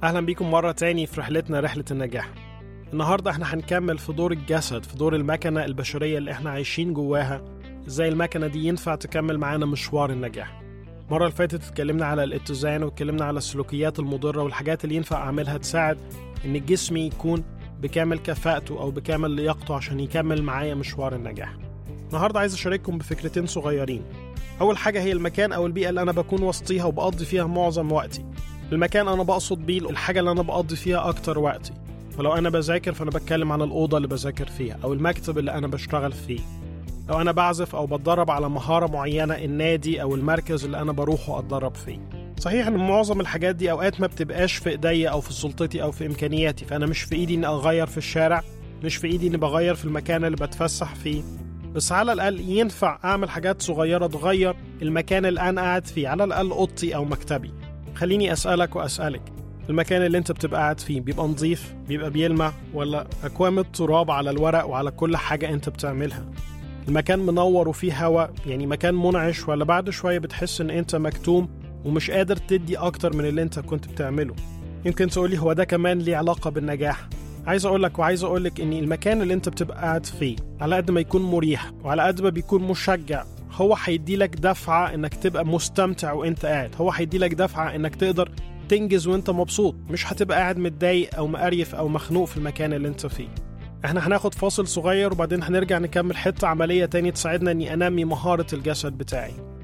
أهلا بيكم مرة تاني في رحلتنا رحلة النجاح النهاردة احنا هنكمل في دور الجسد في دور المكنة البشرية اللي احنا عايشين جواها ازاي المكنة دي ينفع تكمل معانا مشوار النجاح المرة اللي فاتت اتكلمنا على الاتزان واتكلمنا على السلوكيات المضرة والحاجات اللي ينفع أعملها تساعد إن الجسم يكون بكامل كفاءته أو بكامل لياقته عشان يكمل معايا مشوار النجاح النهاردة عايز أشارككم بفكرتين صغيرين أول حاجة هي المكان أو البيئة اللي أنا بكون وسطيها وبقضي فيها معظم وقتي المكان أنا بقصد بيه الحاجة اللي أنا بقضي فيها أكتر وقتي ولو أنا بذاكر فأنا بتكلم عن الأوضة اللي بذاكر فيها أو المكتب اللي أنا بشتغل فيه لو أنا بعزف أو بتدرب على مهارة معينة النادي أو المركز اللي أنا بروحه أتدرب فيه صحيح ان معظم الحاجات دي اوقات ما بتبقاش في ايديا او في سلطتي او في امكانياتي فانا مش في ايدي اني اغير في الشارع مش في ايدي اني بغير في المكان اللي بتفسح فيه بس على الاقل ينفع اعمل حاجات صغيره تغير المكان اللي انا قاعد فيه على الاقل اوضتي او مكتبي خليني اسالك واسالك المكان اللي انت بتبقى قاعد فيه بيبقى نظيف بيبقى بيلمع ولا اكوام التراب على الورق وعلى كل حاجه انت بتعملها المكان منور وفيه هواء يعني مكان منعش ولا بعد شويه بتحس ان انت مكتوم ومش قادر تدي اكتر من اللي انت كنت بتعمله يمكن تقولي هو ده كمان ليه علاقه بالنجاح عايز اقول لك وعايز اقول لك ان المكان اللي انت بتبقى قاعد فيه على قد ما يكون مريح وعلى قد ما بيكون مشجع هو هيدي لك دفعه انك تبقى مستمتع وانت قاعد هو هيدي لك دفعه انك تقدر تنجز وانت مبسوط مش هتبقى قاعد متضايق او مقريف او مخنوق في المكان اللي انت فيه احنا هناخد فاصل صغير وبعدين هنرجع نكمل حته عمليه تاني تساعدنا اني انمي مهاره الجسد بتاعي